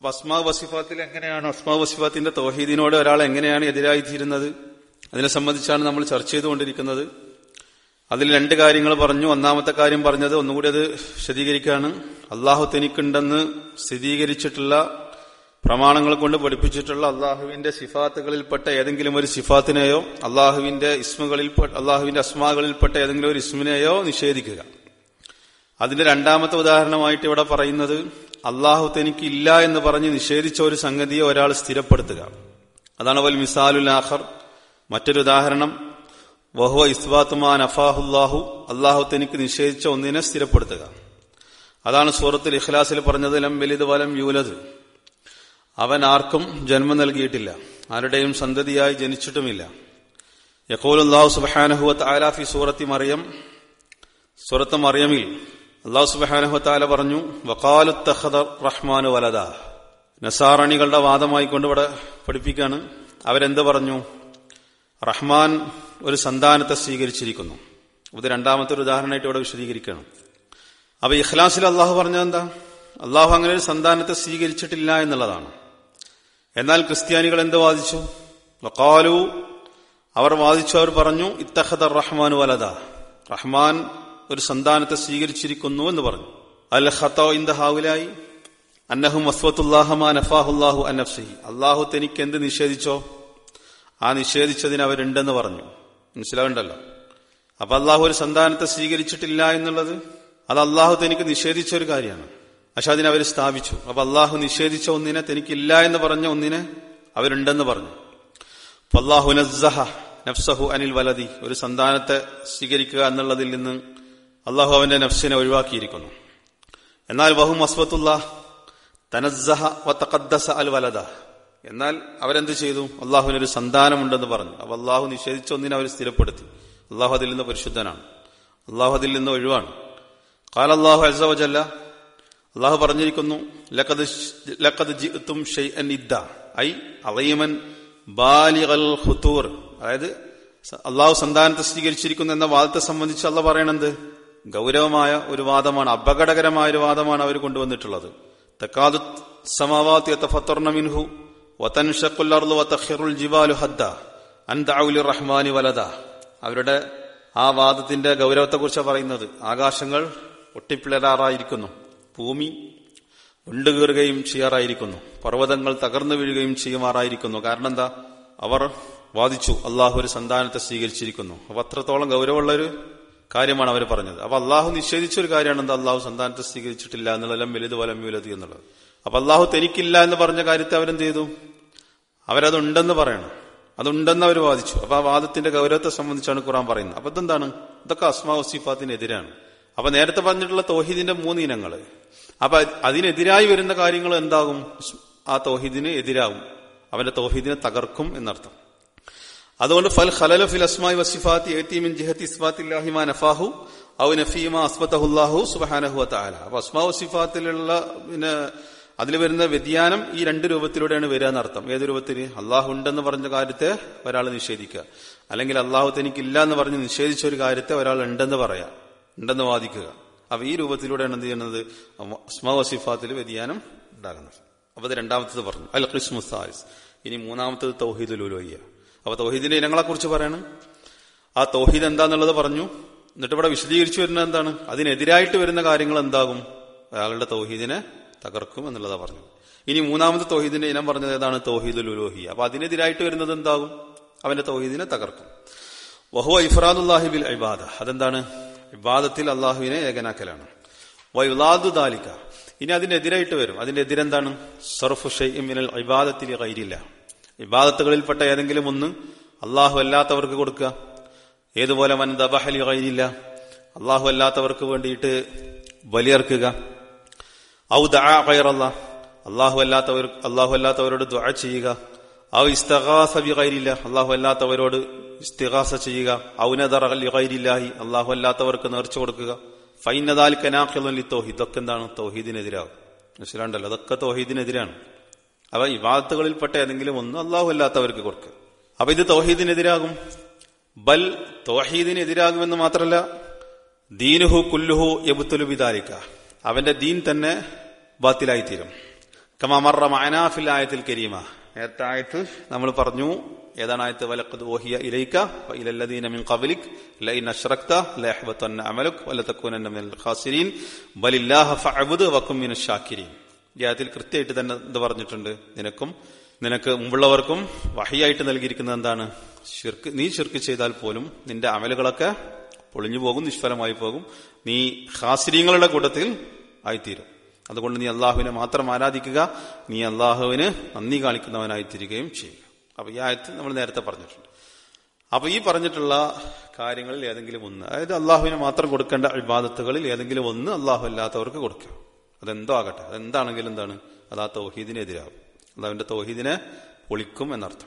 അസ്മാ വസിഫാത്തിൽ എങ്ങനെയാണ് അസ്മാ വസിഫാത്തിന്റെ തോഹീദിനോട് ഒരാൾ എങ്ങനെയാണ് എതിരായി തീരുന്നത് അതിനെ സംബന്ധിച്ചാണ് നമ്മൾ ചർച്ച ചെയ്തുകൊണ്ടിരിക്കുന്നത് അതിൽ രണ്ട് കാര്യങ്ങൾ പറഞ്ഞു ഒന്നാമത്തെ കാര്യം പറഞ്ഞത് ഒന്നുകൂടി അത് വിശദീകരിക്കുകയാണ് അള്ളാഹു തനിക്കുണ്ടെന്ന് സ്ഥിരീകരിച്ചിട്ടുള്ള പ്രമാണങ്ങൾ കൊണ്ട് പഠിപ്പിച്ചിട്ടുള്ള അള്ളാഹുവിന്റെ സിഫാത്തുകളിൽപ്പെട്ട ഏതെങ്കിലും ഒരു സിഫാത്തിനെയോ അള്ളാഹുവിന്റെ ഇസ്മുകളിൽ അള്ളാഹുവിന്റെ അസ്മാകളിൽപ്പെട്ട ഏതെങ്കിലും ഒരു ഇസ്മിനെയോ നിഷേധിക്കുക അതിന്റെ രണ്ടാമത്തെ ഉദാഹരണമായിട്ട് ഇവിടെ പറയുന്നത് അള്ളാഹു തനിക്ക് ഇല്ല എന്ന് പറഞ്ഞ് നിഷേധിച്ച ഒരു സംഗതിയെ ഒരാൾ സ്ഥിരപ്പെടുത്തുക അതാണ് വൽ മിസാലുൽ ആഖർ മറ്റൊരു ഉദാഹരണം വഹുവ ഇസ്വാത്തുമാൻ അഫാഹുല്ലാഹു അള്ളാഹു തനിക്ക് നിഷേധിച്ച ഒന്നിനെ സ്ഥിരപ്പെടുത്തുക അതാണ് സൂറത്തുൽ ഇഖ്ലാസിൽ പറഞ്ഞത് ലം വലിത് വലം യൂലത് അവൻ ആർക്കും ജന്മം നൽകിയിട്ടില്ല ആരുടെയും സന്തതിയായി ജനിച്ചിട്ടുമില്ല യക്കോലുല്ലാഹു സുബാനഹുവത്ത് ആലാഫി സൂറത്തി മറിയം സൂറത്ത് മറിയമിൽ അള്ളാഹു സുബാനഹുത്താല പറഞ്ഞു വക്കാലുത്തഹദ റഹ്മാനു വലദ നസാറണികളുടെ വാദമായി കൊണ്ട് ഇവിടെ പഠിപ്പിക്കാണ് അവരെന്ത് പറഞ്ഞു റഹ്മാൻ ഒരു സന്താനത്തെ സ്വീകരിച്ചിരിക്കുന്നു ഇത് രണ്ടാമത്തെ ഒരു ഉദാഹരണമായിട്ട് ഇവിടെ വിശദീകരിക്കണം അപ്പൊ ഇഖ്ലാസിൽ അള്ളാഹു പറഞ്ഞത് എന്താ അള്ളാഹു അങ്ങനെ ഒരു സന്താനത്തെ സ്വീകരിച്ചിട്ടില്ല എന്നുള്ളതാണ് എന്നാൽ ക്രിസ്ത്യാനികൾ എന്ത് വാദിച്ചു വക്കാലു അവർ വാദിച്ചു അവർ പറഞ്ഞു ഇത്തഹദ റഹ്മാൻ വലദ റഹ്മാൻ ഒരു സന്താനത്തെ സ്വീകരിച്ചിരിക്കുന്നു എന്ന് പറഞ്ഞു അൽ ഖത്തോ ഇന്ത ഹാവുലായി അന്നഹും വസ്വത്തുല്ലാഹമാൻ അഫാഹുല്ലാഹു അനഫ്സഹി അള്ളാഹു തനിക്ക് എന്ത് നിഷേധിച്ചോ ആ നിഷേധിച്ചതിന് അവരുണ്ടെന്ന് പറഞ്ഞു മനസ്സിലാവുണ്ടല്ലോ അപ്പൊ അള്ളാഹു ഒരു സന്താനത്തെ സ്വീകരിച്ചിട്ടില്ല എന്നുള്ളത് അത് അള്ളാഹു തനിക്ക് നിഷേധിച്ച ഒരു കാര്യമാണ് പക്ഷെ അതിനെ അവർ സ്ഥാപിച്ചു അപ്പൊ അള്ളാഹു നിഷേധിച്ച ഒന്നിനെ തനിക്കില്ല എന്ന് പറഞ്ഞ ഒന്നിനെ അവരുണ്ടെന്ന് പറഞ്ഞു അള്ളാഹു നസ്സഹ നഫ്സഹു അനിൽ വലതി ഒരു സന്താനത്തെ സ്വീകരിക്കുക എന്നുള്ളതിൽ നിന്ന് അള്ളാഹു അവന്റെ നഫ്സിനെ ഒഴിവാക്കിയിരിക്കുന്നു എന്നാൽ വഹു മസ്വത്തുള്ള തനസ്സഹ വത്തഖദ്ദസ അൽ വലദ എന്നാൽ അവരെന്ത് ചെയ്തു അള്ളാഹുവിനൊരു സന്താനമുണ്ടെന്ന് പറഞ്ഞു അപ്പൊ അള്ളാഹു നിഷേധിച്ച ഒന്നിനെ അവർ സ്ഥിരപ്പെടുത്തി അള്ളാഹു അതിൽ നിന്ന് പരിശുദ്ധനാണ് അള്ളാഹു അതിൽ നിന്ന് ഒഴിവാണ് കാല അള്ളാഹു അസവജല്ല അള്ളാഹു പറഞ്ഞിരിക്കുന്നു ലക്കത് ലക്കത് ജിത്തും ഷെയ്അൻ ഇദ്ദ ഐ അലീമൻ ബാലിഗൽ ഖുത്തൂർ അതായത് അള്ളാഹു സന്താനത്തെ സ്വീകരിച്ചിരിക്കുന്നു എന്ന വാദത്തെ സംബന്ധിച്ച് അല്ല പറയണത് ഗൗരവമായ ഒരു വാദമാണ് അപകടകരമായ ഒരു വാദമാണ് അവർ കൊണ്ടുവന്നിട്ടുള്ളത് തക്കാതു സമാവാത്തി മിൻഹു വതൻഷഖുൽ വതഖിറുൽ ജിബാലു ഹദ്ദ അൻ ദഅഉലി റഹ്മാനി വലദ അവരുടെ ആ വാദത്തിന്റെ ഗൗരവത്തെക്കുറിച്ച് പറയുന്നത് ആകാശങ്ങൾ ഒട്ടിപ്പിളരാറായിരിക്കുന്നു ഭൂമി ഉണ്ടുകീറുകയും ചെയ്യാറായിരിക്കുന്നു പർവ്വതങ്ങൾ തകർന്നു വീഴുകയും ചെയ്യുമാറായിരിക്കുന്നു കാരണം എന്താ അവർ വാദിച്ചു അള്ളാഹു ഒരു സന്താനത്തെ സ്വീകരിച്ചിരിക്കുന്നു അപ്പൊ അത്രത്തോളം ഗൗരവമുള്ള ഒരു കാര്യമാണ് അവർ പറഞ്ഞത് അപ്പൊ അള്ളാഹു നിഷേധിച്ച ഒരു കാര്യമാണ് എന്താ അള്ളാഹു സന്താനത്തെ സ്വീകരിച്ചിട്ടില്ല എന്നുള്ളതെല്ലാം വലുത് വലം വലുത് എന്നുള്ളത് അപ്പൊ അള്ളാഹു തനിക്കില്ല എന്ന് പറഞ്ഞ കാര്യത്തെ അവരെന്ത് ചെയ്തു അവരതുണ്ടെന്ന് പറയണം അതുണ്ടെന്ന് അവർ വാദിച്ചു അപ്പൊ ആ വാദത്തിന്റെ ഗൗരവത്തെ സംബന്ധിച്ചാണ് ഖുറാൻ പറയുന്നത് അപ്പൊ ഇതെന്താണ് ഇതൊക്കെ അസ്മാ വസീഫാത്തിനെതിരാണ് അപ്പൊ നേരത്തെ പറഞ്ഞിട്ടുള്ള തോഹീദിന്റെ മൂന്ന് ഇനങ്ങള് അപ്പൊ അതിനെതിരായി വരുന്ന കാര്യങ്ങൾ എന്താകും ആ തോഹീദിന് എതിരാകും അവന്റെ തോഹീദിനെ തകർക്കും എന്നർത്ഥം അതുകൊണ്ട് ഫൽ ഖലല ഫിൽ അസ്മായി വസിഫാത്തി ഏത്തി മിൻ ജിഹത്തി ഇസ്ബാത്തില്ലാഹി മാ നഫാഹു ഔ നഫീമ അസ്ബത്തഹുല്ലാഹു സുബ്ഹാനഹു വതആല അപ്പൊ അസ്മാ വസിഫാത്തിലുള്ള പിന്നെ അതിൽ വരുന്ന വ്യതിയാനം ഈ രണ്ട് രൂപത്തിലൂടെയാണ് വരിക എന്നർത്ഥം ഏത് രൂപത്തിന് അള്ളാഹു ഉണ്ടെന്ന് പറഞ്ഞ കാര്യത്തെ ഒരാൾ നിഷേധിക്കുക അല്ലെങ്കിൽ അള്ളാഹു തനിക്കില്ല എന്ന് പറഞ്ഞ് നിഷേധിച്ച ഒരു കാര്യത്തെ ഒരാൾ ഉണ്ടെന്ന് പറയാം ഉണ്ടെന്ന് വാദിക്കുക അപ്പൊ ഈ രൂപത്തിലൂടെയാണ് എന്ത് ചെയ്യുന്നത് അസ്മാ വസിഫാത്തിൽ വ്യതിയാനം ഉണ്ടാകുന്നത് അപ്പൊ അത് രണ്ടാമത്തത് പറഞ്ഞു അൽ ക്രിസ്മസ് സാരിസ് ഇനി മൂന്നാമത്തത് തൗഹീദുൽ ഉലോയ്യ അപ്പൊ തൗഹീദിന്റെ ഇനങ്ങളെ കുറിച്ച് പറയണം ആ തൗഹീദ് എന്താന്നുള്ളത് പറഞ്ഞു എന്നിട്ട് ഇവിടെ വിശദീകരിച്ചു വരുന്നത് എന്താണ് അതിനെതിരായിട്ട് വരുന്ന കാര്യങ്ങൾ എന്താകും അയാളുടെ തൗഹീദിനെ തകർക്കും എന്നുള്ളതാ പറഞ്ഞു ഇനി മൂന്നാമത്തെ തൗഹീദിന്റെ ഇനം പറഞ്ഞത് ഏതാണ് തൗഹീദുൽ ഉലോഹി അപ്പൊ അതിനെതിരായിട്ട് വരുന്നത് എന്താകും അവന്റെ തൗഹീദിനെ തകർക്കും വഹുവ ഇഫ്രാദുല്ലാഹി ബിൽ ഇബാദ അതെന്താണ് ഇബാദത്തിൽ അള്ളാഹുവിനെ ഏകനാക്കലാണ് വയുലാദു ദാലിക്ക ഇനി അതിനെതിരായിട്ട് വരും അതിന്റെ എതിരെന്താണ് സർഫു ഷെയ്മിനൽ ഇബാദത്തിൽ കൈരില്ല ഇബാദത്തുകളിൽപ്പെട്ട ഏതെങ്കിലും ഒന്ന് അള്ളാഹു അല്ലാത്തവർക്ക് കൊടുക്കുക ഏതുപോലെ വൻ ദബഹലി കൈരില്ല അള്ളാഹു അല്ലാത്തവർക്ക് വേണ്ടിയിട്ട് ബലിയർക്കുക ഔ ദൈറല്ല അള്ളാഹു അല്ലാത്തവർ അള്ളാഹു അല്ലാത്തവരോട് ദ്വാ ചെയ്യുക ഔ ഇസ്തഗാസ ബി കൈരില്ല അള്ളാഹു അല്ലാത്തവരോട് ഇസ്തിഗാസ ചെയ്യുക ഔനദർ അലി കൈരില്ലാഹി അള്ളാഹു അല്ലാത്തവർക്ക് നേർച്ച കൊടുക്കുക ഫൈനദാൽ കനാഖലി തോഹീദ് ഇതൊക്കെ എന്താണ് തോഹീദിനെതിരാകും മനസ്സിലാണ്ടല്ലോ അതൊക്കെ തോഹീദിനെതിരാണ് അവ ഇവാദത്തുകളിൽപ്പെട്ട ഏതെങ്കിലും ഒന്ന് അള്ളാഹു അല്ലാത്തവർക്ക് കൊടുക്കുക അപ്പൊ ഇത് തോഹീദിനെതിരാകും ബൽ തോഹീദിനെതിരാകുമെന്ന് മാത്രമല്ല ദീനുഹു കുല്ലുഹു യബുത്തുലു ബിദാലിക്ക അവന്റെ ദീൻ തന്നെ ബാത്തിലായിത്തീരും കമാമറ മാനാഫിൽ ആയത്തിൽ കരീമ നേരത്തെ ആയത്ത് നമ്മൾ പറഞ്ഞു ഏതാണ് ആയത്ത് വലഖദ് ഓഹിയ ഇലൈക ഇലല്ലദീന മിൻ ഖബ്ലിക് ലഇൻ അശ്റക്ത ലയഹ്ബതന്ന അമലുക് വലതകൂനന്ന മിനൽ ഖാസിരീൻ ബലില്ലാഹ ഫഅബ്ദു വകും മിനശ് ശാകിരീൻ ഈ ആയത്തിൽ കൃത്യമായിട്ട് തന്നെ എന്ത് പറഞ്ഞിട്ടുണ്ട് നിനക്കും നിനക്ക് മുമ്പുള്ളവർക്കും വഹിയായിട്ട് നൽകിയിരിക്കുന്നത് എന്താണ് ഷിർക്ക് നീ ഷിർക്ക് ചെയ്താൽ പോലും നിന്റെ അമലുകളൊക്കെ പൊളിഞ്ഞു പോകും നിഷ്ഫലമായി പോകും നീ ഹാസിര്യങ്ങളുടെ കൂട്ടത്തിൽ ആയിത്തീരും അതുകൊണ്ട് നീ അള്ളാഹുവിനെ മാത്രം ആരാധിക്കുക നീ അള്ളാഹുവിന് നന്ദി കാണിക്കുന്നവനായിത്തീരുകയും ചെയ്യുക അപ്പൊ ഈ ആയത്ത് നമ്മൾ നേരത്തെ പറഞ്ഞിട്ടുണ്ട് അപ്പൊ ഈ പറഞ്ഞിട്ടുള്ള കാര്യങ്ങളിൽ ഏതെങ്കിലും ഒന്ന് അതായത് അള്ളാഹുവിനെ മാത്രം കൊടുക്കേണ്ട ഇബാദത്തുകളിൽ ഏതെങ്കിലും ഒന്ന് അള്ളാഹു അല്ലാത്തവർക്ക് കൊടുക്കുക അതെന്തോ ആകട്ടെ അതെന്താണെങ്കിലും എന്താണ് അത് ആ തൗഹീദിനെതിരാകും അള്ളാഹുവിന്റെ തൗഹീദിനെ പൊളിക്കും എന്നർത്ഥം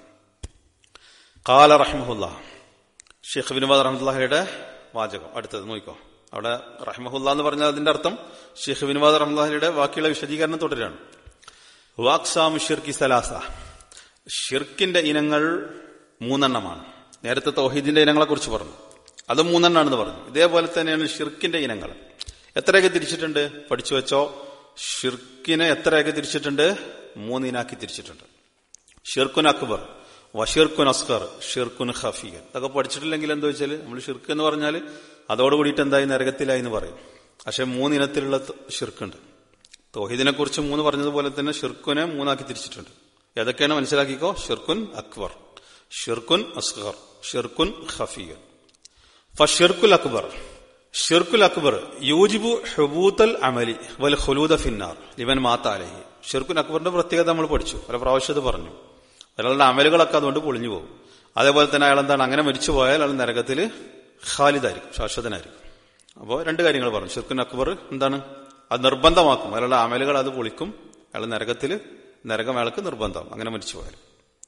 കാല റഹ്മുല്ല ഷെയ്ഖ് ബിനുബാദ് റഹ്മുല്ലാഹയുടെ വാചകം അടുത്തത് നോക്കിക്കോ അവിടെ റഹ്മഹുല്ല എന്ന് പറഞ്ഞാൽ അതിന്റെ അർത്ഥം ഷെയ്ഖ് ബിനുബാദ് റഹ്മുല്ലാഹിയുടെ ബാക്കിയുള്ള വിശദീകരണം തുടരാണ് വാക്സാമു ഷിർക്കി സലാസ ഷിർക്കിന്റെ ഇനങ്ങൾ മൂന്നെണ്ണമാണ് നേരത്തെ തൗഹീദിന്റെ ഇനങ്ങളെ കുറിച്ച് പറഞ്ഞു അത് മൂന്നെണ്ണാണെന്ന് പറഞ്ഞു ഇതേപോലെ തന്നെയാണ് ഷിർക്കിന്റെ ഇനങ്ങൾ എത്രയൊക്കെ തിരിച്ചിട്ടുണ്ട് പഠിച്ചു വെച്ചോ ഷിർക്കിനെ എത്രയൊക്കെ തിരിച്ചിട്ടുണ്ട് മൂന്നിനാക്കി തിരിച്ചിട്ടുണ്ട് ഷിർക്കുൻ അക്ബർ വഷിർക്കുൻ അസ്കർ ഷിർക്കുൻ ഖഫിയൻ ഇതൊക്കെ പഠിച്ചിട്ടില്ലെങ്കിൽ എന്താ വെച്ചാൽ നമ്മൾ ഷിർക്ക് എന്ന് പറഞ്ഞാൽ അതോടുകൂടിയിട്ട് എന്തായി നരകത്തിലായി എന്ന് പറയും പക്ഷെ മൂന്നിനത്തിലുള്ള ഷിർക്കുണ്ട് തോഹീദിനെ കുറിച്ച് മൂന്ന് പറഞ്ഞതുപോലെ തന്നെ ഷിർക്കുനെ മൂന്നാക്കി തിരിച്ചിട്ടുണ്ട് ഏതൊക്കെയാണ് മനസ്സിലാക്കിക്കോ ഷിർക്കുൻ അക്ബർ ഷിർക്കുൻ അസ്കർ ഷിർക്കുൻ ഖഫിയൻ ഫഷിർക്കുൽ അക്ബർ ഷിർക്കുൽ അക്ബർ യൂജിബു ഹുബൂത്തൽ അമലി വൽ ഖുലൂദ ഫിന്നാർ ലിവൻ മാത്താലഹി ഷിർക്കുൽ അക്ബറിന്റെ പ്രത്യേകത നമ്മൾ പഠിച്ചു പല പ്രാവശ്യത പറഞ്ഞു ഒരാളുടെ അമലുകളൊക്കെ അതുകൊണ്ട് പൊളിഞ്ഞു പോകും അതേപോലെ തന്നെ അയാൾ എന്താണ് അങ്ങനെ മരിച്ചു പോയാൽ അയാൾ നരകത്തിൽ ഖാലിദായിരിക്കും ശാശ്വതനായിരിക്കും അപ്പോൾ രണ്ട് കാര്യങ്ങൾ പറഞ്ഞു ഷിർക്കുൻ അക്ബർ എന്താണ് അത് നിർബന്ധമാക്കും അയാളുടെ അമലുകൾ അത് പൊളിക്കും അയാൾ നരകത്തിൽ നരകം അയാൾക്ക് നിർബന്ധം അങ്ങനെ മരിച്ചു പോയാൽ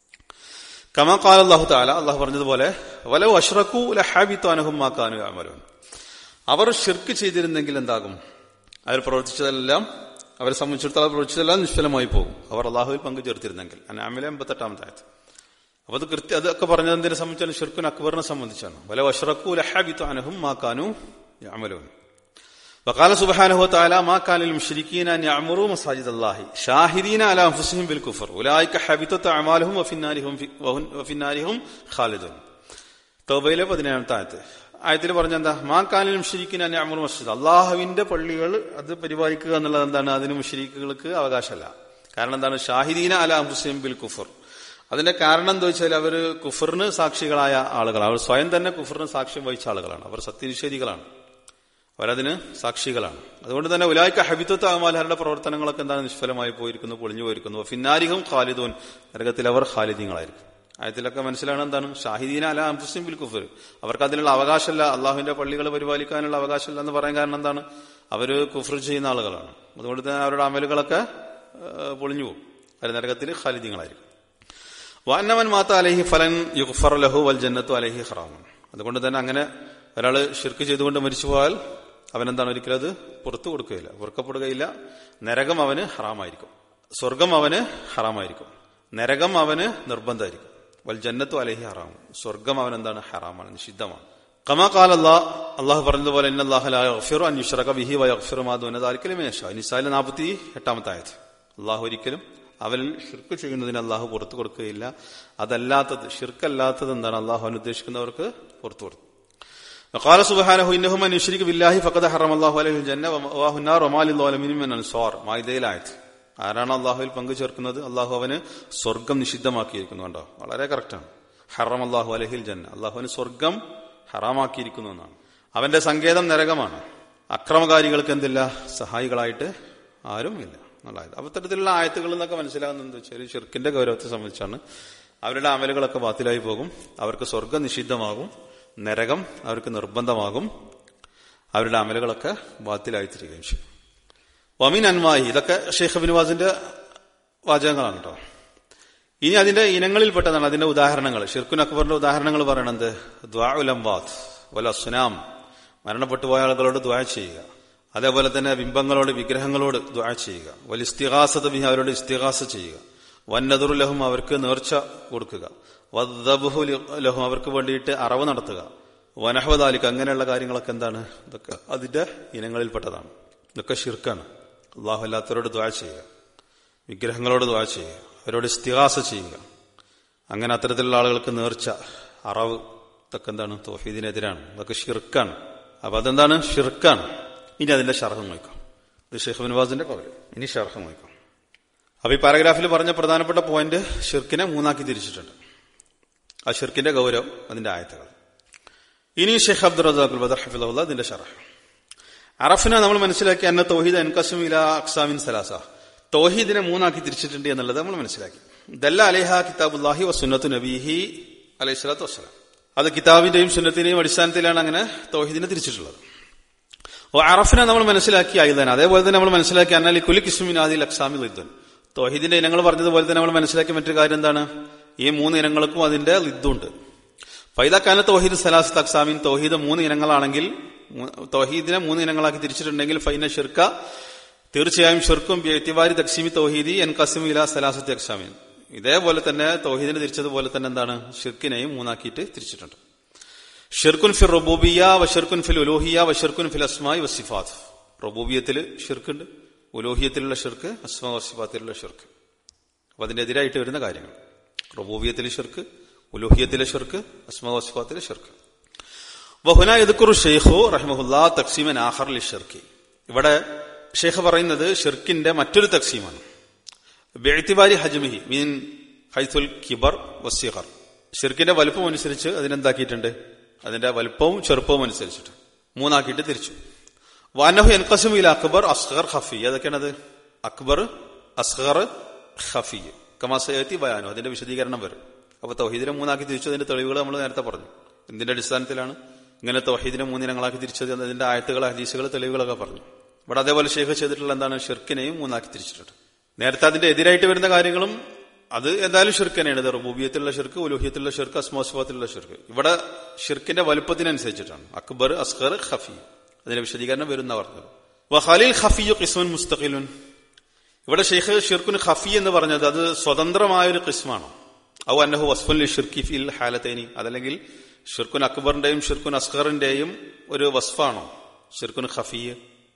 കമാ കാല അള്ളാഹു താല അള്ളാഹു പറഞ്ഞതുപോലെ വലവ് അഷ്റഖു ലഹാബിത്താനുഹും മാക്കാനു അമലോൻ അവർ ഷിർക്ക് ചെയ്തിരുന്നെങ്കിൽ എന്താകും അവർ പ്രവർത്തിച്ചതെല്ലാം അവരെ സംബന്ധിച്ചിടത്തോളം പ്രവർത്തിച്ചതെല്ലാം നിഷ്ഫലമായി പോകും അവർ അള്ളാഹുവിൽ പങ്കു ചേർത്തിരുന്നെങ്കിൽ അനാമിലെ എൺപത്തെട്ടാമത്തായത് അപ്പൊ അത് കൃത്യം അതൊക്കെ പറഞ്ഞത് എന്തിനെ സംബന്ധിച്ചാണ് ഷിർക്കുൻ അക്ബറിനെ സംബന്ധിച്ചാണ് വല വഷറക്കു ലഹാബിത്താനുഹും മാക്കാനു അമലോൻ وقال سبحانه وتعالى ما كان للمشركين ان يعمروا مساجد الله شاهدين على انفسهم بالكفر اولئك حبطت اعمالهم وفي النار هم وفي النار هم خالدون തൗബയിലെ പതിനേഴാമത്തെ ആയത്ത് ആയത്തിൽ പറഞ്ഞ എന്താ മാ കാലിൽ മുഷരിക്കിന് തന്നെ അമർ മസ്ജിദ് അള്ളാഹുവിന്റെ പള്ളികൾ അത് പരിപാലിക്കുക എന്നുള്ളത് എന്താണ് അതിന് മുഷരിക്കുകൾക്ക് അവകാശമല്ല കാരണം എന്താണ് ഷാഹിദീന അല ഹുസൈൻ ബിൽ കുഫർ അതിന്റെ കാരണം എന്താ വെച്ചാൽ അവർ കുഫറിന് സാക്ഷികളായ ആളുകളാണ് അവർ സ്വയം തന്നെ കുഫറിന് സാക്ഷ്യം വഹിച്ച ആളുകളാണ് അവർ സത്യനിഷേധികളാണ് അവരതിന് സാക്ഷികളാണ് അതുകൊണ്ട് തന്നെ ഉലായ്ക്ക ഹബിത്വത്ത് അമാലഹരുടെ പ്രവർത്തനങ്ങളൊക്കെ എന്താണ് നിഷ്ഫലമായി പോയിരിക്കുന്നു പൊളിഞ്ഞു പോയിരിക്കുന്നു ഫിന്നാരിഹും ഖാലിദൂൻ നരകത്തിൽ അവർ ഖാലിദീങ്ങളായിരിക്കും ആയത്തിലൊക്കെ മനസ്സിലാണ് എന്താണ് ഷാഹിദീന അല അംഫുസിം ബിൽ കുഫർ അവർക്ക് അതിനുള്ള അവകാശമല്ല അള്ളാഹുവിന്റെ പള്ളികൾ പരിപാലിക്കാനുള്ള അവകാശമല്ല എന്ന് പറയാൻ കാരണം എന്താണ് അവര് കുഫർ ചെയ്യുന്ന ആളുകളാണ് അതുകൊണ്ട് തന്നെ അവരുടെ അമലുകളൊക്കെ പൊളിഞ്ഞു പോകും അവർ നരകത്തിൽ ഖാലിദീങ്ങളായിരിക്കും വാന്നവൻ മാത്ത അലഹി ഫലൻ യുഫർ ലഹു വൽ ജന്നത്തു അലഹി ഹറാമൻ അതുകൊണ്ട് തന്നെ അങ്ങനെ ഒരാള് ഷിർക്ക് ചെയ്തുകൊണ്ട് മരിച്ചു പോയാൽ അവനെന്താണ് ഒരിക്കലും അത് പുറത്തു കൊടുക്കുകയില്ല പുറക്കപ്പെടുകയില്ല നരകം അവന് ഹറാമായിരിക്കും സ്വർഗം അവന് ഹറാമായിരിക്കും നരകം അവന് നിർബന്ധമായിരിക്കും വൽ ജന്നത്തു അലഹി ഹറാം സ്വർഗം അവൻ എന്താണ് ഹറാമാണ് നിഷിദ്ധമാണ് കമാ കാൽ അള്ളാഹ് അള്ളാഹു പറഞ്ഞതുപോലെ നിസാലിലെ നാൽപ്പത്തി എട്ടാമത്തെ ആയത് അള്ളാഹു ഒരിക്കലും അവരിൽ ഷിർക്ക് ചെയ്യുന്നതിന് അള്ളാഹു പുറത്തു കൊടുക്കുകയില്ല അതല്ലാത്തത് ഷിർക്കല്ലാത്തത് എന്താണ് അള്ളാഹു അനുദ്ദേശിക്കുന്നവർക്ക് പുറത്തു കൊടുത്തു قال سبحانه انه من يشرك بالله فقد حرم الله عليه الجنه ومأواه النار وما للظالمين من انصار മായിദയിലായത് ആരാണ് അള്ളാഹുവിൽ പങ്കു ചേർക്കുന്നത് അള്ളാഹു അവന് സ്വർഗം നിഷിദ്ധമാക്കിയിരിക്കുന്നു കണ്ടോ വളരെ കറക്റ്റാണ് ഹറം അള്ളാഹു അലഹിൽ ജന്ന അള്ളാഹുവിന് സ്വർഗം ഹറാമാക്കിയിരിക്കുന്നു എന്നാണ് അവന്റെ സങ്കേതം നരകമാണ് അക്രമകാരികൾക്ക് എന്തില്ല സഹായികളായിട്ട് ആരും ഇല്ല എന്നുള്ളത് അപ്പൊ ഇത്തരത്തിലുള്ള ആയത്തുകൾ എന്നൊക്കെ മനസ്സിലാകുന്നത് എന്താ വെച്ചാൽ ഷിർക്കിന്റെ ഗൗരവത്തെ സംബന്ധിച്ചാണ് അവരുടെ അമലുകളൊക്കെ ബാത്തിലായി പോകും അവർക്ക് സ്വർഗം നിഷിദ്ധമാകും നരകം അവർക്ക് നിർബന്ധമാകും അവരുടെ അമലുകളൊക്കെ ബാത്തിലായി തീരുകയും ചെയ്യും വമീൻ അൻവാഹി ഇതൊക്കെ ഷെയ്ഖ് ബിൻവാസിന്റെ വാചകങ്ങളാണ് കേട്ടോ ഇനി അതിന്റെ ഇനങ്ങളിൽപ്പെട്ടതാണ് അതിന്റെ ഉദാഹരണങ്ങൾ ഷിർക്കുൻ അക്ബറിന്റെ ഉദാഹരണങ്ങൾ പറയണത് ദ്വാഉലംവാദ് വല സുനാം മരണപ്പെട്ടു പോയ ആളുകളോട് ദ്വാ ചെയ്യുക അതേപോലെ തന്നെ ബിംബങ്ങളോട് വിഗ്രഹങ്ങളോട് ദ്വാ ചെയ്യുക വൽ ഇസ്തിഹാസത ബിഹി അവരോട് ഇസ്തിഹാസ ചെയ്യുക വന്നതുർ ലഹും അവർക്ക് നേർച്ച കൊടുക്കുക വദ്ദബുഹു ലഹും അവർക്ക് വേണ്ടിയിട്ട് അറവ് നടത്തുക വനഹവദാലിക്ക് അങ്ങനെയുള്ള കാര്യങ്ങളൊക്കെ എന്താണ് ഇതൊക്കെ അതിന്റെ ഇനങ്ങളിൽപ്പെട്ടതാണ് ഇതൊക്കെ ഷിർക്കാണ് അള്ളാഹു അല്ലാത്തവരോട് ദ്വാ ചെയ്യുക വിഗ്രഹങ്ങളോട് ദ്വാ ചെയ്യുക അവരോട് ഇസ്തിഹാസ ചെയ്യുക അങ്ങനെ അത്തരത്തിലുള്ള ആളുകൾക്ക് നേർച്ച അറവ് ഇതൊക്കെ എന്താണ് തോഹീദിനെതിരാണ് അതൊക്കെ ഷിർക്കാണ് അപ്പൊ അതെന്താണ് ഷിർക്കാണ് ഇനി അതിന്റെ ഷർഹം നോക്കാം ഇത് ഷെയ്ഖ് നവാസിന്റെ കവല് ഇനി ഷർഹം നോക്കാം അപ്പൊ ഈ പാരഗ്രാഫിൽ പറഞ്ഞ പ്രധാനപ്പെട്ട പോയിന്റ് ഷിർക്കിനെ മൂന്നാക്കി തിരിച്ചിട്ടുണ്ട് ആ ഷിർക്കിന്റെ ഗൗരവം അതിന്റെ ആയത്തുകൾ ഇനി ഷെയ്ഖ് അബ്ദുൾ റസാഖുൽ ബദർ ഹഫിള്ള അതിന്റെ ഷറഹ് അറഫിനെ നമ്മൾ മനസ്സിലാക്കി അന്ന തോഹീദ് അൻകസും ഇല അക്സാമിൻ സലാസ തോഹീദിനെ മൂന്നാക്കി തിരിച്ചിട്ടുണ്ട് എന്നുള്ളത് നമ്മൾ മനസ്സിലാക്കി ദല്ല അലേഹ കിതാബുല്ലാഹി വസുന്നത്തു നബീഹി അലൈഹി സ്വലാത്തു വസ്സലാം അത് കിതാബിന്റെയും സുന്നത്തിന്റെയും അടിസ്ഥാനത്തിലാണ് അങ്ങനെ തോഹീദിനെ തിരിച്ചിട്ടുള്ളത് ഓ അറഫിനെ നമ്മൾ മനസ്സിലാക്കി ആയുധന അതേപോലെ തന്നെ നമ്മൾ മനസ്സിലാക്കി അന്നാലി കുലി കിസ്മിൻ ആദിൽ അക്സാമി ലിദ്ദൻ തോഹീദിന്റെ ഇനങ്ങൾ പറഞ്ഞതുപോലെ തന്നെ നമ്മൾ മനസ്സിലാക്കിയ മറ്റൊരു കാര്യം എന്താണ് ഈ മൂന്ന് ഇനങ്ങൾക്കും അതിന്റെ ലിദ്ദുണ്ട് ഫൈദക്കാന തോഹീദ് സലാസ് അക്സാമിൻ തോഹീദ് മൂന്ന് ഇനങ്ങളാണെങ്കിൽ തോഹീദിനെ മൂന്ന് ഇനങ്ങളാക്കി തിരിച്ചിട്ടുണ്ടെങ്കിൽ ഫൈന ഷിർക്ക തീർച്ചയായും ഷിർക്കും എത്തിവാരി തക്സിമി തോഹീദി എൻ കസിം ഇല സലാസത്തി അക്സാമിൻ ഇതേപോലെ തന്നെ തോഹീദിനെ തിരിച്ചതുപോലെ തന്നെ എന്താണ് ഷിർക്കിനെയും മൂന്നാക്കിയിട്ട് തിരിച്ചിട്ടുണ്ട് ഷിർക്കുൻ ഫിൽ റബൂബിയ വഷിർക്കുൻ ഫിൽ ഉലോഹിയ വഷിർക്കുൻ ഫിൽ അസ്മായി വസിഫാത്ത് റബൂബിയത്തിൽ ഷിർക്കുണ്ട് ഉലോഹിയത്തിലുള്ള ഷിർക്ക് അസ്മാ വസിഫാത്തിലുള്ള ഷിർക്ക് അപ്പൊ അതിനെതിരായിട്ട് വരുന്ന കാര്യങ്ങൾ റബൂബിയത്തിലെ ഷിർക്ക് ഉലോഹിയത്തിലെ ഷിർക്ക് അസ്മാ വസിഫാത്തിലെ ഷിർക്ക് വഹുന എതുക്കുറു ഷെയ്ഖു റഹ്മഹുല്ലാ തക്സീമൻ ആഹർ ലി ഷിർക്കി ഇവിടെ ഷെയ്ഖ് പറയുന്നത് ഷിർക്കിന്റെ മറ്റൊരു തക്സീമാണ് ബെഴുത്തിവാരി ഹജ്മിഹി മീൻ ഹൈസുൽ കിബർ വസീഖർ ഷിർക്കിന്റെ വലുപ്പം അനുസരിച്ച് അതിനെന്താക്കിയിട്ടുണ്ട് അതിന്റെ വലുപ്പവും ചെറുപ്പവും അനുസരിച്ചിട്ട് മൂന്നാക്കിയിട്ട് തിരിച്ചു വാനഹു എൻകസും ഇൽ അക്ബർ അസ്ഹർ ഹഫി അതൊക്കെയാണത് അക്ബർ അസ്ഹർ ഹഫി കമാസയത്തി ബയാനു അതിന്റെ വിശദീകരണം വരും അപ്പൊ തൗഹീദിനെ മൂന്നാക്കി തിരിച്ചു അതിന്റെ തെളിവുകൾ നമ്മൾ നേരത്തെ പറഞ്ഞു എന്തിന്റെ അടിസ്ഥാനത്തിലാണ് ഇങ്ങനെ തൗഹീദിനെ മൂന്നിനങ്ങളാക്കി തിരിച്ചത് എന്നതിന്റെ ആയത്തുകൾ ഹദീസുകൾ തെളിവുകളൊക്കെ പറഞ്ഞു ഇവിടെ അതേപോലെ ഷെയ്ഖ് ചെയ്തിട്ടുള്ള എന്താണ് ഷിർക്കിനെയും മൂന്നാക്കി തിരിച്ചിട്ടുണ്ട് നേരത്തെ അതിന്റെ എതിരായിട്ട് വരുന്ന കാര്യങ്ങളും അത് എന്തായാലും ഷിർക്ക് തന്നെയാണ് ഇത് റബൂബിയത്തിലുള്ള ഷിർക്ക് ഉലൂഹിയത്തിലുള്ള ഷിർക്ക് അസ്മോസ്വാത്തിലുള്ള ഷിർക്ക് ഇവിടെ ഷിർക്കിന്റെ വലുപ്പത്തിനനുസരിച്ചിട്ടാണ് അക്ബർ അസ്ഹർ ഖഫി അതിന്റെ വിശദീകരണം വരുന്ന പറഞ്ഞത് വഹാലിൽ ഖഫിയു കിസ്മുൻ മുസ്തഖിലുൻ ഇവിടെ ഷെയ്ഖ് ഷിർക്കുൻ ഖഫി എന്ന് പറഞ്ഞത് അത് സ്വതന്ത്രമായ ഒരു കിസ്മാണോ ഔ അന്നഹു വസ്ഫുൽ ഷിർക്കി ഫിൽ ഹാലത്തേനി അതല്ലെങ്കിൽ ഷിർക്കുൻ അക്ബറിന്റെയും ഷിർക്കുൻ അസ്ഹറിന്റെയും ഒരു വസ്ഫാണോ ഷിർക്കുൻ ഖഫിയ്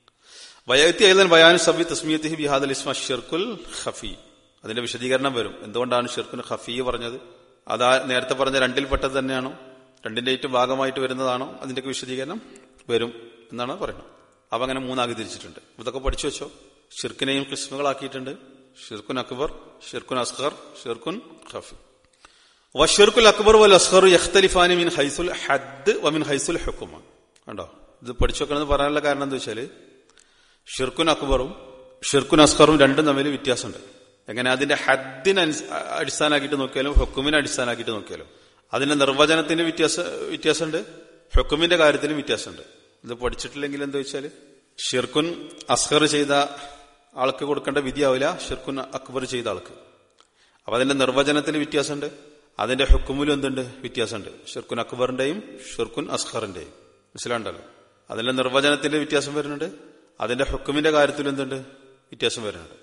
വയത്തി അയ്യൻ ബയാൻ സബി തസ്മിയത്തി ബിഹാദൽ ഇസ്മ ഷിർക്കുൽ ഖഫി അതിന്റെ വിശദീകരണം വരും എന്തുകൊണ്ടാണ് ഷിർക്കുൻ ഖഫി പറഞ്ഞത് അതാ നേരത്തെ പറഞ്ഞ രണ്ടിൽപ്പെട്ടത് തന്നെയാണോ രണ്ടിന്റെ ഏറ്റവും ഭാഗമായിട്ട് വരുന്നതാണോ അതിന്റെ വിശദീകരണം വരും എന്നാണ് പറയുന്നത് അപ്പൊ അങ്ങനെ മൂന്നാക്കി തിരിച്ചിട്ടുണ്ട് ഇതൊക്കെ പഠിച്ചു വെച്ചോ ഷിർക്കിനെയും കിസ്മുകളാക്കിയിട്ടുണ്ട് ഷിർക്കുൻ അക്ബർ ഷിർക്കുൻ അസ്ഹർ ഷിർക്കുൻ ഖഫി വഷിർക്കുൽ അക്ബർ വൽ അസ്ഹർ യഖ്തലിഫാനി മിൻ ഹൈസുൽ ഹദ് വമിൻ ഹൈസുൽ ഹുക്കുമ കണ്ടോ ഇത് പഠിച്ചു വെക്കണമെന്ന് പറയാനുള്ള കാരണം എന്താ വെച്ചാല് ഷിർക്കുൻ അക്ബറും ഷിർക്കുൻ അസ്ഹറും രണ്ടും തമ്മിൽ വ്യത്യാസമുണ്ട് എങ്ങനെ അതിന്റെ ഹദ്ദിനെ അടിസ്ഥാനമാക്കിയിട്ട് നോക്കിയാലും ഹുക്കുമിനെ അടിസ്ഥാനമാക്കിയിട്ട് നോക്കിയാലും അതിന്റെ നിർവചനത്തിന്റെ വ്യത്യാസ വ്യത്യാസമുണ്ട് ഹുക്കുമിന്റെ കാര്യത്തിലും വ്യത്യാസമുണ്ട് ഇത് പഠിച്ചിട്ടില്ലെങ്കിൽ എന്താ വെച്ചാല് ഷിർക്കുൻ അസ്ഹർ ചെയ്ത ആൾക്ക് കൊടുക്കേണ്ട വിധിയാവില്ല ഷിർക്കുൻ അക്ബർ ചെയ്ത ആൾക്ക് അപ്പൊ അതിന്റെ നിർവചനത്തിന് വ്യത്യാസമുണ്ട് അതിന്റെ ഹുക്കുമിലും എന്തുണ്ട് വ്യത്യാസമുണ്ട് ഷിർക്കുൻ അക്ബറിന്റെയും ഷിർക്കുൻ അസ്ഹറിന്റെയും മനസ്സിലാണ്ടല്ലോ അതിന്റെ നിർവചനത്തിന്റെ വ്യത്യാസം വരുന്നുണ്ട് അതിന്റെ ഹുക്കുമിന്റെ കാര്യത്തിലും എന്തുണ്ട് വ്യത്യാസം വരുന്നുണ്ട്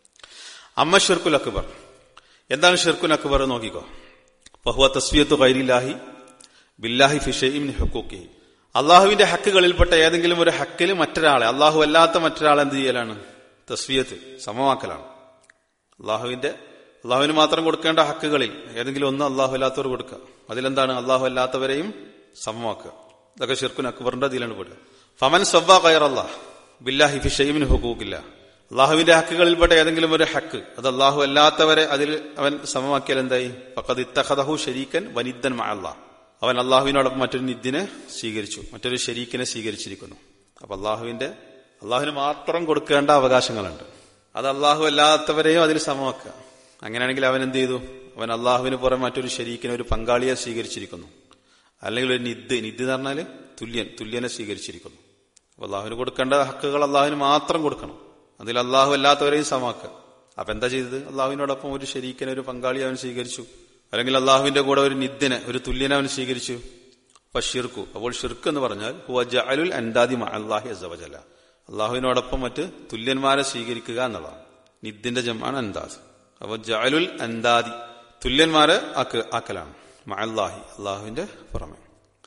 അമ്മ ഷിർക്കുൽ അക്ബർ എന്താണ് ഷിർക്കുൽ അക്ബർ നോക്കിക്കോ ബഹുവ തസ്വിയത്തു കൈരില്ലാഹി ബില്ലാഹി ഫിഷയിൻ ഹുക്കൂക്കി അള്ളാഹുവിന്റെ ഹക്കുകളിൽപ്പെട്ട ഏതെങ്കിലും ഒരു ഹക്കിൽ മറ്റൊരാളെ അള്ളാഹു അല്ലാത്ത മറ്റൊരാളെ എന്ത് ചെയ്യലാണ് തസ്വിയത്ത് സമമാക്കലാണ് അള്ളാഹുവിന്റെ അള്ളാഹുവിന് മാത്രം കൊടുക്കേണ്ട ഹക്കുകളിൽ ഏതെങ്കിലും ഒന്ന് അള്ളാഹു അല്ലാത്തവർ കൊടുക്കുക അതിലെന്താണ് അള്ളാഹു അല്ലാത്തവരെയും സമമാക്കുക ഇതൊക്കെ ഷിർക്കുൻ അക്ബറിന്റെ അതിലാണ് പെടുക ഫമൻ സവ്വ കയർ അള്ളാഹ് ബില്ലാഹി ഫിഷയിമിന് ഹുക്കൂക്കില്ല അള്ളാഹുവിന്റെ ഹക്കുകളിൽപ്പെട്ട ഏതെങ്കിലും ഒരു ഹക്ക് അത് അള്ളാഹു അല്ലാത്തവരെ അതിൽ അവൻ സമമാക്കിയാൽ എന്തായി ഫക്കത് ഇത്തഹദഹു ഷരീക്കൻ വനിദ്ദൻ അള്ളാഹ് അവൻ അള്ളാഹുവിനോടൊപ്പം മറ്റൊരു നിദ്ദിനെ സ്വീകരിച്ചു മറ്റൊരു ഷരീക്കിനെ സ്വീകരിച്ചിരിക്കുന്നു അപ്പൊ അള്ളാഹുവിന്റെ അള്ളാഹുവിന് മാത്രം കൊടുക്കേണ്ട അവകാശങ്ങളുണ്ട് അത് അള്ളാഹു അല്ലാത്തവരെയും അതിൽ സമമാക്കുക അങ്ങനെയാണെങ്കിൽ അവൻ എന്ത് ചെയ്തു അവൻ അള്ളാഹുവിന് പുറമെ മറ്റൊരു ഷരീക്കിനെ ഒരു പങ്കാളിയെ സ്വീകരിച്ചിരിക്കുന്നു അല്ലെങ്കിൽ ഒരു നിദ് നിദ് എന്ന് പറഞ്ഞാൽ തുല്യൻ തുല്യനെ സ്വീകരിച്ചിരിക്കുന്നു അപ്പൊ അള്ളാഹുവിന് കൊടുക്കേണ്ട ഹക്കുകൾ അള്ളാഹുവിന് മാത്രം കൊടുക്കണം അതിൽ അള്ളാഹു അല്ലാത്തവരെയും സമാക്കുക അപ്പൊ എന്താ ചെയ്തത് അള്ളാഹുവിനോടൊപ്പം ഒരു ശരീക്കിനെ ഒരു പങ്കാളി അവൻ സ്വീകരിച്ചു അല്ലെങ്കിൽ അള്ളാഹുവിന്റെ കൂടെ ഒരു നിദ്ദിനെ ഒരു തുല്യനെ അവൻ സ്വീകരിച്ചു അപ്പൊ ഷിർക്കു അപ്പോൾ ഷിർക്ക് എന്ന് പറഞ്ഞാൽ ഹുവജഅലുൽ അൻദാദി അള്ളാഹി അസവജല അള്ളാഹുവിനോടൊപ്പം മറ്റ് തുല്യന്മാരെ സ്വീകരിക്കുക എന്നുള്ളതാണ് നിദ്ദിന്റെ ജമാണ് അൻദാദ് അപ്പൊ ജഅലുൽ അൻദാദി തുല്യന്മാരെ ആക്കലാണ് മഅല്ലാഹി അള്ളാഹുവിന്റെ പുറമെ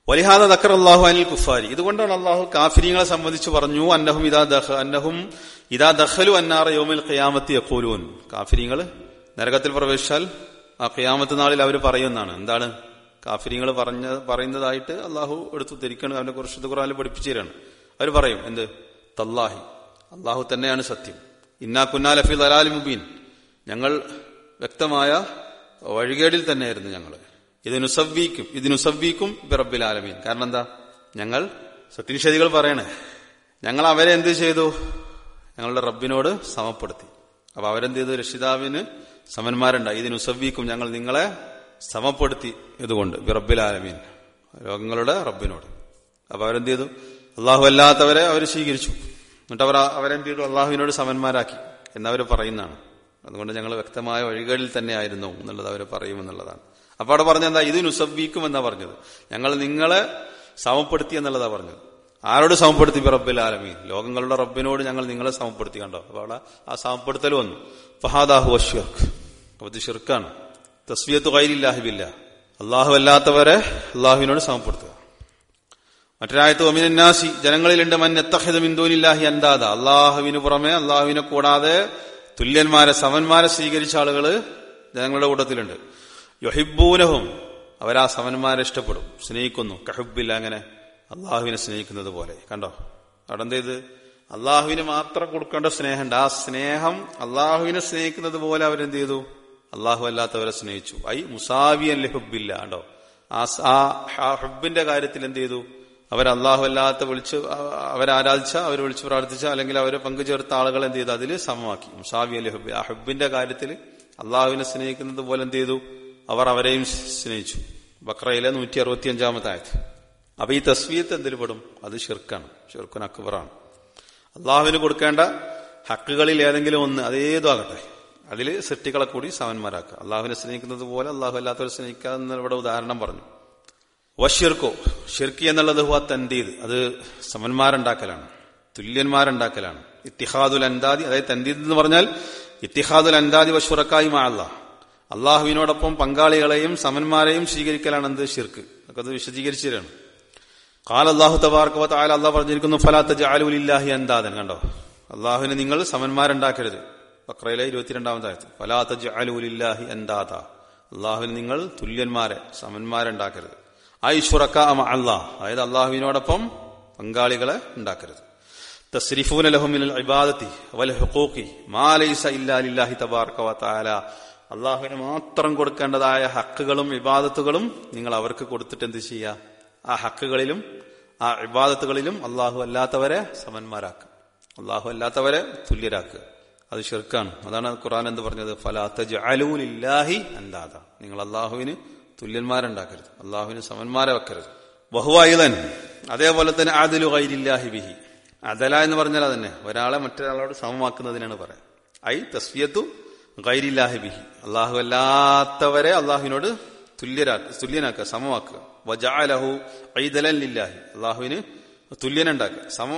വലിഹാദ ദക്കർ അള്ളാഹു അനിൽ കുഫാരി ഇതുകൊണ്ടാണ് അള്ളാഹു കാഫിരിങ്ങളെ സംബന്ധിച്ച് പറഞ്ഞു അന്നഹും ഇതാ ദഹ അന്നഹും ഇതാ ദഹലു അന്നാറ യോമിൽ ഖിയാമത്തി യക്കൂലൂൻ കാഫിരിങ്ങൾ നരകത്തിൽ പ്രവേശിച്ചാൽ ആ ഖിയാമത്ത് നാളിൽ അവർ പറയുന്നതാണ് എന്താണ് കാഫിരിങ്ങൾ പറഞ്ഞ പറയുന്നതായിട്ട് അള്ളാഹു എടുത്തു ധരിക്കണം അവനെ കുറിച്ച് ഖുറാനിൽ പഠിപ്പിച്ചു തരാണ് അവർ പറയും എന്ത് തല്ലാഹി അള്ളാഹു തന്നെയാണ് സത്യം ഇന്നാ കുന്നാ ലഫി ദലാലി മുബീൻ ഞങ്ങൾ വ്യക്തമായ വഴികേടിൽ തന്നെയായിരുന്നു ഞങ്ങൾ ഇതിനുസവ്വീക്കും ഇതിനുസവ്വീക്കും ബിറബിൽ ആലമീൻ കാരണം എന്താ ഞങ്ങൾ സത്യനിഷേധികൾ പറയണേ ഞങ്ങൾ അവരെ എന്ത് ചെയ്തു ഞങ്ങളുടെ റബ്ബിനോട് സമപ്പെടുത്തി അപ്പൊ അവരെന്ത് ചെയ്തു രക്ഷിതാവിന് സമന്മാരുണ്ടായി ഇതിനുസവ്വീക്കും ഞങ്ങൾ നിങ്ങളെ സമപ്പെടുത്തി ഇതുകൊണ്ട് ബിറബിൽ ആലമീൻ ലോകങ്ങളുടെ റബ്ബിനോട് അപ്പൊ അവരെന്ത് ചെയ്തു അള്ളാഹു അല്ലാത്തവരെ അവർ സ്വീകരിച്ചു എന്നിട്ട് അവർ അവരെന്ത് ചെയ്തു അള്ളാഹുവിനോട് സമന്മാരാക്കി എന്നവർ പറയുന്നതാണ് അതുകൊണ്ട് ഞങ്ങൾ വ്യക്തമായ വഴികളിൽ തന്നെ ആയിരുന്നു എന്നുള്ളത് അവർ പറയുമെന്നുള്ളതാണ് അപ്പൊ അവിടെ പറഞ്ഞ എന്താ ഇത് നുസബ്ബീക്കും എന്നാ പറഞ്ഞത് ഞങ്ങൾ നിങ്ങളെ സമപ്പെടുത്തി എന്നുള്ളതാ പറഞ്ഞത് ആരോട് സമപ്പെടുത്തി റബ്ബിൽ ആലമീൻ ലോകങ്ങളുടെ റബ്ബിനോട് ഞങ്ങൾ നിങ്ങളെ സമപ്പെടുത്തി കണ്ടോ അപ്പൊ അവിടെ ആ സമപ്പെടുത്തൽ വന്നു ഫഹാദാഹു അഷ്വർക്ക് അപ്പൊ ഇത് ഷിർക്കാണ് തസ്വിയത്ത് കൈലില്ലാഹിബില്ല അള്ളാഹു അല്ലാത്തവരെ അള്ളാഹുവിനോട് സമപ്പെടുത്തുക മറ്റൊരായത്ത് ഒമിനാസി ജനങ്ങളിലുണ്ട് മൻ എത്തഹിദ മിന്ദൂനില്ലാഹി അന്താദ അള്ളാഹുവിന് പുറമെ അള്ളാഹുവിനെ കൂടാതെ തുല്യന്മാരെ സമന്മാരെ സ്വീകരിച്ച ആളുകള് ജനങ്ങളുടെ കൂട്ടത്തിലുണ്ട് യൊഹിബൂനഹും അവരാ സമന്മാരെ ഇഷ്ടപ്പെടും സ്നേഹിക്കുന്നു കഹുബില്ല അങ്ങനെ അള്ളാഹുവിനെ സ്നേഹിക്കുന്നത് പോലെ കണ്ടോ അവിടെ എന്ത് ചെയ്ത് അള്ളാഹുവിന് മാത്രം കൊടുക്കേണ്ട സ്നേഹമുണ്ട് ആ സ്നേഹം അള്ളാഹുവിനെ സ്നേഹിക്കുന്നത് പോലെ അവരെന്ത് ചെയ്തു അള്ളാഹു അല്ലാത്തവരെ സ്നേഹിച്ചു ഐ മുസാവിയൻ ലഹുബില്ല കണ്ടോ ആ സ- ആ ഹുബിന്റെ കാര്യത്തിൽ എന്ത് ചെയ്തു അവർ അള്ളാഹു അല്ലാത്ത വിളിച്ച് അവരാരാധിച്ച അവർ വിളിച്ച് പ്രാർത്ഥിച്ച അല്ലെങ്കിൽ അവരെ പങ്കുചേർത്ത ആളുകൾ എന്ത് ചെയ്തു അതിൽ സമമാക്കി മുസാവി അലി ഹുബ് ആ ഹുബിന്റെ കാര്യത്തിൽ അള്ളാഹുവിനെ സ്നേഹിക്കുന്നത് പോലെ എന്ത് ചെയ്തു അവർ അവരെയും സ്നേഹിച്ചു ബക്രയിലെ നൂറ്റി അറുപത്തി അഞ്ചാമത്തെ ആയത് അപ്പൊ ഈ തസ്വീയത്ത് എന്തിൽ പെടും അത് ഷിർക്കാണ് ഷിർക്കുൻ അക്ബറാണ് അള്ളാഹുവിന് കൊടുക്കേണ്ട ഹക്കുകളിൽ ഏതെങ്കിലും ഒന്ന് അതേതും ആകട്ടെ അതിൽ സൃഷ്ടികളെ കൂടി സമന്മാരാക്കുക അള്ളാഹുവിനെ സ്നേഹിക്കുന്നത് പോലെ അള്ളാഹു അല്ലാത്തവരെ സ്നേഹിക്കുക എന്ന് ഇവിടെ ഉദാഹരണം പറഞ്ഞു വഷിർക്കോ ഷിർക്കി എന്നുള്ളത് ഹുവ തന്തീദ് അത് സമന്മാരുണ്ടാക്കലാണ് തുല്യന്മാരുണ്ടാക്കലാണ് ഇത്തിഹാദുൽ അൻദാദി അതായത് തന്തീദ് എന്ന് പറഞ്ഞാൽ ഇത്തിഹാദുൽ അൻദാദി വഷുറക്കായി മാള്ള അള്ളാഹുവിനോടൊപ്പം പങ്കാളികളെയും സമന്മാരെയും സ്വീകരിക്കലാണ് എന്ത് ഷിർക്ക് അതൊക്കെ അത് വിശദീകരിച്ചു തരാണ് കാൽ അള്ളാഹു തബാർക്കവ താല അള്ളാഹ് പറഞ്ഞിരിക്കുന്നു ഫലാത്ത ജാലുലില്ലാഹി അന്താദൻ കണ്ടോ അള്ളാഹുവിന് നിങ്ങൾ സമന്മാരുണ്ടാക്കരുത് ബക്രയിലെ ഇരുപത്തിരണ്ടാമത്തെ ആയത്ത് ഫലാത്ത ജാലുലില്ലാഹി അന്താദ അള്ളാഹുവിന് നിങ്ങൾ തുല്യന്മാരെ സമന്മാരുണ്ടാക്കരുത് ഐശ്വറക്ക അള്ളാഹ് അതായത് അള്ളാഹുവിനോടൊപ്പം പങ്കാളികളെ ഉണ്ടാക്കരുത് തസ്രിഫൂന ലഹുമിൽ ഇബാദത്തി വൽ ഹുഖൂഖി മാ ലൈസ ഇല്ലാ ലില്ലാഹി തബാറക വ തആല അള്ളാഹുവിന് മാത്രം കൊടുക്കേണ്ടതായ ഹക്കുകളും ഇബാദത്തുകളും നിങ്ങൾ അവർക്ക് കൊടുത്തിട്ട് എന്ത് ചെയ്യുക ആ ഹക്കുകളിലും ആ ഇബാദത്തുകളിലും അള്ളാഹു അല്ലാത്തവരെ സമന്മാരാക്കുക അള്ളാഹു അല്ലാത്തവരെ തുല്യരാക്കുക അത് ഷിർക്കാണ് അതാണ് ഖുർആൻ എന്ന് പറഞ്ഞത് ഫലാത്ത അലൂലില്ലാഹി അന്താത നിങ്ങൾ അള്ളാഹുവിന് തുല്യന്മാരുണ്ടാക്കരുത് അള്ളാഹുവിന് സമന്മാരെ വെക്കരുത് ബഹുവായുധൻ അതേപോലെ തന്നെ ആദിലു ഗൈരില്ലാഹി ബിഹി അദല എന്ന് പറഞ്ഞാൽ അതന്നെ ഒരാളെ മറ്റൊരാളോട് സമമാക്കുന്നതിനാണ് പറയാം ഐ തസ്വിയത്തു ഗൈരില്ലാഹി ബിഹി അള്ളാഹു അല്ലാത്തവരെ അള്ളാഹുവിനോട് തുല്യരാ തുല്യനാക്കുക സമമാക്കുക വജാലഹു ഐദലൻ ലില്ലാഹി അള്ളാഹുവിന് തുല്യനുണ്ടാക്കുക സമ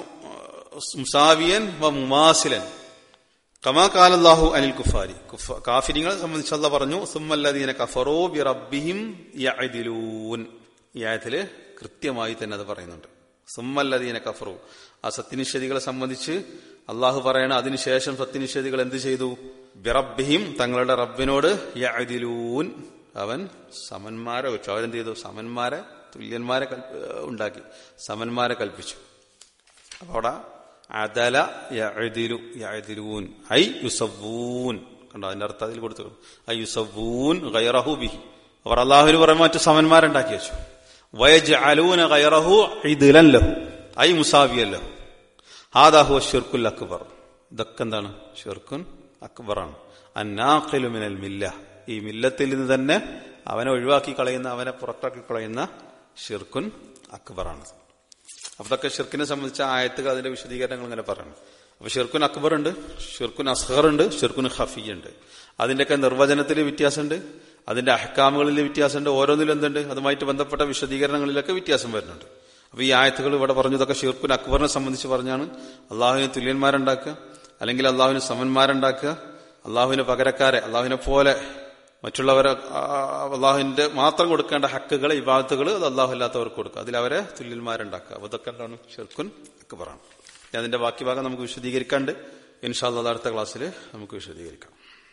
മുസാവിയൻ വ മുമാസിലൻ കമാ കാലല്ലാഹു അനിൽ കുഫാരി കുഫ- കാഫിരിങ്ങളെ സംബന്ധിച്ച് അല്ല പറഞ്ഞു സുമ്മല്ലദീന കഫറോ ബി റബ്ബിഹിം യഅദിലൂൻ ഈ ആയത്തില് കൃത്യമായി തന്നെ അത് പറയുന്നുണ്ട് സുമ്മല്ലദീന കഫറു ആ സത്യനിഷേധികളെ സംബന്ധിച്ച് അള്ളാഹു പറയണ അതിനുശേഷം സത്യനിഷേധികൾ എന്ത് ചെയ്തു ബിറബ്ബിഹിം തങ്ങളുടെ റബ്ബിനോട് യഅദിലൂൻ അവൻ സമന്മാരെ വെച്ചു അവരെന്ത് ചെയ്തു സമന്മാരെ തുല്യന്മാരെ കൽപ്പ- ഉണ്ടാക്കി സമന്മാരെ കൽപ്പിച്ചു അപ്പൊ അവിടെ അദല യഅദിലു യഅദിലൂൻ ഐ യുസവൂൻ കണ്ടോ അതിന്റെ അർത്ഥം അതിൽ കൊടുത്തു ഐ യുസവൂൻ ഗൈറഹു ബിഹി അവർ അള്ളാഹുവിന് പുറമെ മറ്റു സമന്മാരുണ്ടാക്കി വെച്ചു വയജ് അലൂന ഗൈറഹു ഇദിലൻ ലഹു ഐ മുസാവിയൻ ലഹു ഹാദാഹു ഷിർക്കുൽ അക്ബർ ഇതൊക്കെ എന്താണ് ഷിർക്കുൻ അക്ബറാണ് അന്നാഖിലു മിനൽ മില്ല ഈ മില്ലത്തിൽ നിന്ന് തന്നെ അവനെ ഒഴിവാക്കി കളയുന്ന അവനെ പുറത്താക്കി കളയുന്ന ഷിർക്കുൻ അക്ബറാണ് അപ്പൊ ഇതൊക്കെ ഷിർക്കിനെ സംബന്ധിച്ച ആയത്തുകൾ അതിന്റെ വിശദീകരണങ്ങൾ ഇങ്ങനെ പറയണം അപ്പൊ ഷിർക്കുൻ അക്ബർ ഉണ്ട് ഷിർക്കുൻ അസ്ഹർ ഉണ്ട് ഷിർക്കുൻ ഹഫി ഉണ്ട് അതിന്റെയൊക്കെ നിർവചനത്തിൽ വ്യത്യാസമുണ്ട് അതിന്റെ അഹക്കാമുകളിൽ വ്യത്യാസമുണ്ട് ഓരോന്നിലും എന്തുണ്ട് അതുമായിട്ട് ബന്ധപ്പെട്ട വിശദീകരണങ്ങളിലൊക്കെ വ്യത്യാസം വരുന്നുണ്ട് അപ്പൊ ഈ ആയത്തുകൾ ഇവിടെ പറഞ്ഞതൊക്കെ ഷിർക്കുൻ അക്ബറിനെ സംബന്ധിച്ച് പറഞ്ഞാണ് അള്ളാഹുവിന് തുല്യന്മാരുണ്ടാക്കുക അല്ലെങ്കിൽ അള്ളാഹുവിന് സമന്മാരുണ്ടാക്കുക അള്ളാഹുവിന് പകരക്കാരെ അള്ളാഹുവിനെ പോലെ മറ്റുള്ളവരെ ആ, അള്ളാഹുവിന്റെ മാത്രം കൊടുക്കേണ്ട ഹക്കുകൾ ഇബാദത്തുകൾ അത് അള്ളാഹു അല്ലാത്തവർക്ക് കൊടുക്കുക അതിൽ അവരെ തുല്യന്മാരുണ്ടാക്കുക അപ്പൊ ഇതൊക്കെ എന്താണ് ഷെർക്കുൻ ഒക്കെ പറയണം ഇനി അതിന്റെ ബാക്കി ഭാഗം നമുക്ക് വിശദീകരിക്കാണ്ട് ഇൻഷാല്ല അടുത്ത ക്ലാസ്സിൽ നമുക്ക് വിശദീകരിക്കാം